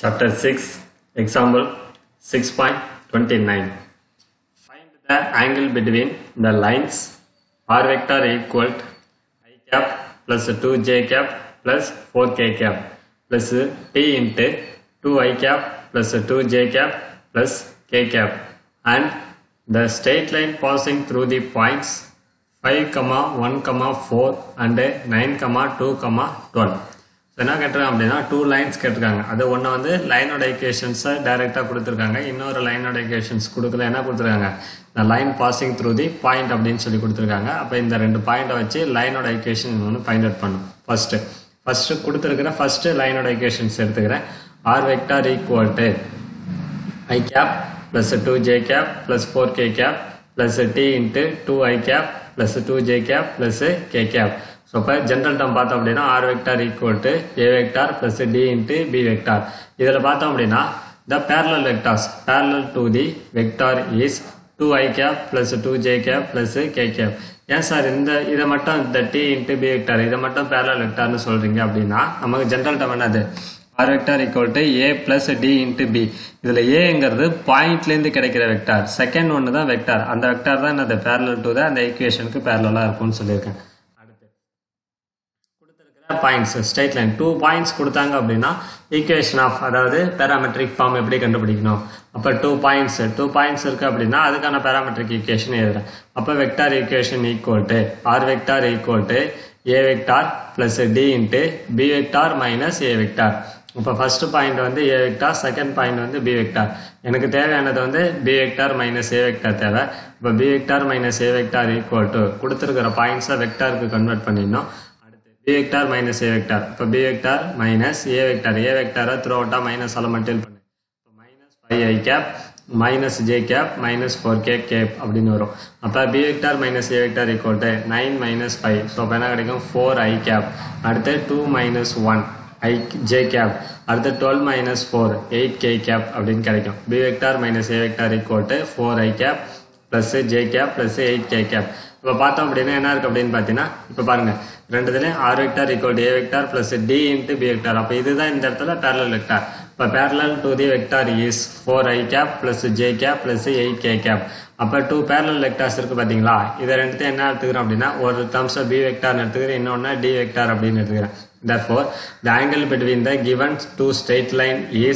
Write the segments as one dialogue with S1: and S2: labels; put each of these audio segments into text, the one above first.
S1: Chapter 6, example 6.29. Find the angle between the lines r vector equal to i cap plus 2j cap plus 4k cap plus t into 2i cap plus 2j cap plus k cap and the straight line passing through the points 5, comma 1, comma 4 and 9, comma 2, comma 12. So என்ன கேட்டிருக்காங்க அப்படின்னா two lines கேட்டிருக்காங்க அது ஒன்று வந்து லைனோட ஈக்குவேஷன்ஸை டைரெக்டாக கொடுத்துருக்காங்க இன்னொரு லைனோட ஈக்குவேஷன்ஸ் கொடுக்கல என்ன கொடுத்துருக்காங்க இந்த line passing through the point அப்படின்னு சொல்லி கொடுத்துருக்காங்க அப்போ இந்த ரெண்டு பாயிண்ட்டை வச்சு லைனோட ஈக்குவேஷன் வந்து ஃபைண்ட் அவுட் பண்ணும் ஃபர்ஸ்ட் ஃபர்ஸ்ட் கொடுத்துருக்கிற ஃபர்ஸ்ட் லைனோட ஈக்குவேஷன்ஸ் எடுத்துக்கிறேன் R vector equal to i cap plus 2j cap plus 4k cap plus t into 2i cap plus 2j cap plus k cap so இப்போ general term பார்த்தோம் அப்படின்னா R vector equal to A vector plus T into B vector இதில் பார்த்தோம் அப்படின்னா the parallel vectors parallel to the vector is two I cap plus two J cap plus K cap ஏன் sir இந்த இதை மட்டும் இந்த டி இன்ட்டு பி வெக்டார் இதை மட்டும் பேரலல் வெக்டார்னு சொல்றீங்க அப்படின்னா நமக்கு ஜென்ரல் டேர்ம் என்னது R vector equal to A plus T into B இதில் ஏங்கிறது பாயிண்ட்லேருந்து கிடைக்கிற வெக்டார் செகண்ட் ஒன்று தான் வெக்டார் அந்த வெக்டார் தான் என்னது பேரலல் டு தான் அந்த ஈக்குவேஷனுக்கு பேரலாக இருக்கும்னு சொல்லியிருக்கேன் அடுத்து கொடுத்துருக்கிற points straight line two points கொடுத்தாங்க அப்படின்னா ஈக்குவேஷன் ஆஃப் அதாவது பேராமெட்ரிக் ஃபார்ம் எப்படி கண்டுபிடிக்கணும் அப்போ டூ பாயிண்ட்ஸ் டூ பாயிண்ட்ஸ் இருக்கு அப்படின்னா அதுக்கான பேராமெட்ரிக் ஈக்குவேஷன் எழுதுறேன் அப்போ vector equation equal to R vector equal to A vector plus T into B vector minus A vector இப்போ ஃபர்ஸ்ட் பாயிண்ட் வந்து ஏ வெக்டார் செகண்ட் பாயிண்ட் வந்து பி வெக்டார் எனக்கு தேவையானது வந்து B vector minus A vector தேவை இப்போ B vector minus A vector equal to கொடுத்துருக்கிற பாயிண்ட்ஸை வெக்டாருக்கு கன்வெர்ட் பண்ணிடணும் அடுத்து B vector minus A vector இப்போ B vector minus A vector A வெக்டாரை த்ரூ அவுட்டாக மைனஸ் ஆல மல்டில் பண்ணு இப்போ minus five I cap minus J cap minus four K cap அப்படின்னு வரும் அப்போ B vector minus A vector equal to nine minus five so அப்போ என்ன கிடைக்கும் ஃபோர் ஐ கேப் அடுத்து two minus one I J cap அடுத்து twelve minus four eight K cap அப்படின்னு கிடைக்கும் B vector minus A vector equal to four I cap plus J cap plus eight K gap இப்போ பார்த்தோம் அப்படின்னா என்ன இருக்கு அப்படின்னு பார்த்தீங்கன்னா இப்போ பாருங்க ரெண்டுதுலேயும் R vector equal to A vector plus T into B vector அப்போ இதுதான் இந்த இடத்துல பேரலல் வெக்டார் இப்போ parallel to the vector is four I cap plus J cap plus eight K cap அப்போ டூ பேரலல் வெக்டார்ஸ் இருக்கு பார்த்தீங்களா இதை ரெண்டுத்தையும் என்ன எடுத்துக்கிறோம் அப்படின்னா ஒரு டேர்ம்ஸை பி வெக்டார்னு எடுத்துக்கிறேன் இன்னொன்று டி வெக்டார் அப்படின்னு எடுத்துக்கிறேன் therefore the angle between the given two straight line is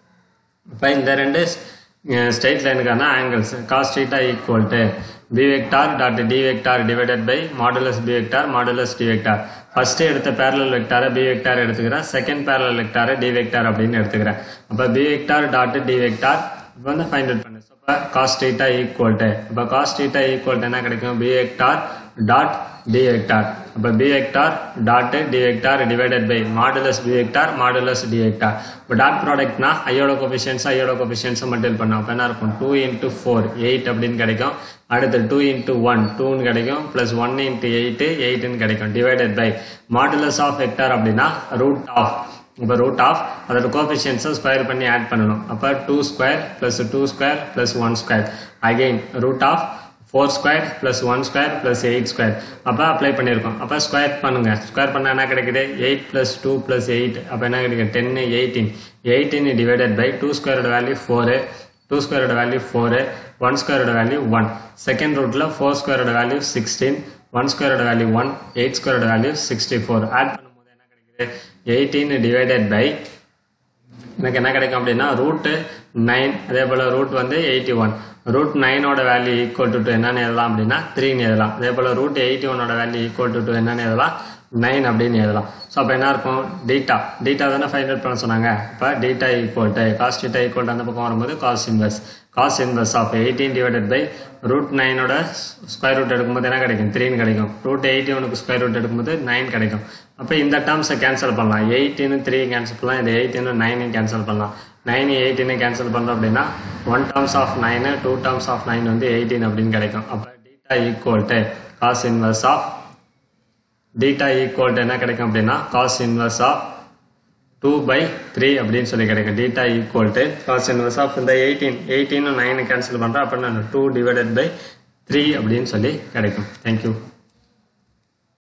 S1: இப்போ இந்த ரெண்டு ஸ்ட்ரெயிட் லைனுக்கான angles cos theta equal to B vector dot D vector divided by modulus B vector modulus D vector first எடுத்த parallel வெக்டாரை B vector எடுத்துக்கிறேன் second parallel வெக்டாரை D vector அப்படின்னு எடுத்துக்கிறேன் அப்போ B vector dot D vector இப்போ வந்து find out பண்ணு ஸோ இப்போ காஸ் theta ஈக்குவல் டு இப்போ காஸ் theta ஈக்குவல் டு என்ன கிடைக்கும் B vector dot D vector அப்போ B vector dot D vector divided by modulus B vector modulus D vector இப்போ dot ப்ராடக்ட்னா ஐயோட கோபிஷியன்ஸ் ஐயோட கோபிஷியன்ஸை மல்டில் பண்ணோம் அப்போ என்ன இருக்கும் டூ இன்ட்டு ஃபோர் எயிட் அப்படின்னு கிடைக்கும் அடுத்து டூ இன்ட்டு ஒன் டூன்னு கிடைக்கும் ப்ளஸ் ஒன் இன்ட்டு எயிட்டு எயிட்டுன்னு கிடைக்கும் divided by modulus of vector அப்படின்னா ரூட் ஆஃப் இப்போ ரூட் ஆஃப் அதோட கோபிஷியன்ஸை ஸ்கொயர் பண்ணி ஆட் பண்ணணும் அப்போ two square plus two square plus one square again root of four square plus one square plus eight square அப்போ அப்ளை பண்ணியிருக்கோம் அப்போ ஸ்கொயர் பண்ணுங்க ஸ்கொயர் பண்ணால் என்ன கிடைக்குது eight plus two plus eight அப்போ என்ன கிடைக்குது டென்னு eighteen eighteen divided by two ஸ்கொயரோட வேல்யூ ஃபோரு டூ ஸ்கொயரோட வேல்யூ ஃபோரு ஒன் ஸ்கொயரோட வேல்யூ ஒன் செகண்ட் ரூட்டில் ஃபோர் ஸ்கொயரோட வேல்யூ சிக்ஸ்டீன் ஒன் ஸ்கொயரோட வேல்யூ ஒன் எயிட் ஸ்கொயரோட வேல்யூ சிக்ஸ்டி ஃபோர் ஆட் பண்ணும்போது என்ன கிடைக்குது எயிட்டீன் டிவைடட் பை எனக்கு என்ன கிடைக்கும் அப்படின்னா ரூட்டு நைன் அதே போல் ரூட் வந்து எயிட்டி ஒன் ரூட் நைனோட வேல்யூ ஈக்குவல் டு டூ என்னன்னு எழுதலாம் அப்படின்னா த்ரீன்னு எழுதலாம் அதே போல் ரூட் எயிட்டி ஒனோட வேல்யூ ஈக்குவல் டு டூ என்னன்னு எழுதலாம் நைன் அப்படின்னு எழுதலாம் ஸோ அப்போ என்ன இருக்கும் டீட்டா டீட்டா தானே ஃபைண்ட் அவுட் பண்ண சொன்னாங்க இப்போ theta equal to cos theta equal அந்த பக்கம் வரும்போது cos inverse cos inverse of eighteen divided by root நைனோட ஸ்கொயர் ரூட் எடுக்கும்போது என்ன கிடைக்கும் த்ரீன்னு கிடைக்கும் ரூட் எயிட்டி ஒனுக்கு ஸ்கொயர் ரூட் எடுக்கும்போது நைன் கிடைக்கும் அப்போ இந்த டேர்ம்ஸை கேன்சல் பண்ணலாம் எயிட்டின்னு த்ரீ கேன்சல் பண்ணலாம் இந்த எயிட்டின்னு நைனையும் கேன்சல் பண்ணலாம் நைன் எயிட்டின்னு கேன்சல் பண்ணோம் அப்படின்னா one terms of nine two terms of nine வந்து எயிட்டீன் அப்படின்னு கிடைக்கும் அப்போ theta equal to cos inverse of theta equal to என்ன கிடைக்கும் அப்படின்னா cos inverse of two by three அப்படின்னு சொல்லி கிடைக்கும் theta equal to cos inverse of இந்த எயிட்டீன் எயிட்டீன் நைன் கேன்சல் பண்ணுறேன் அப்படின்னா டூ டிவைடட் பை த்ரீ அப்படின்னு சொல்லி கிடைக்கும் தேங்க்யூ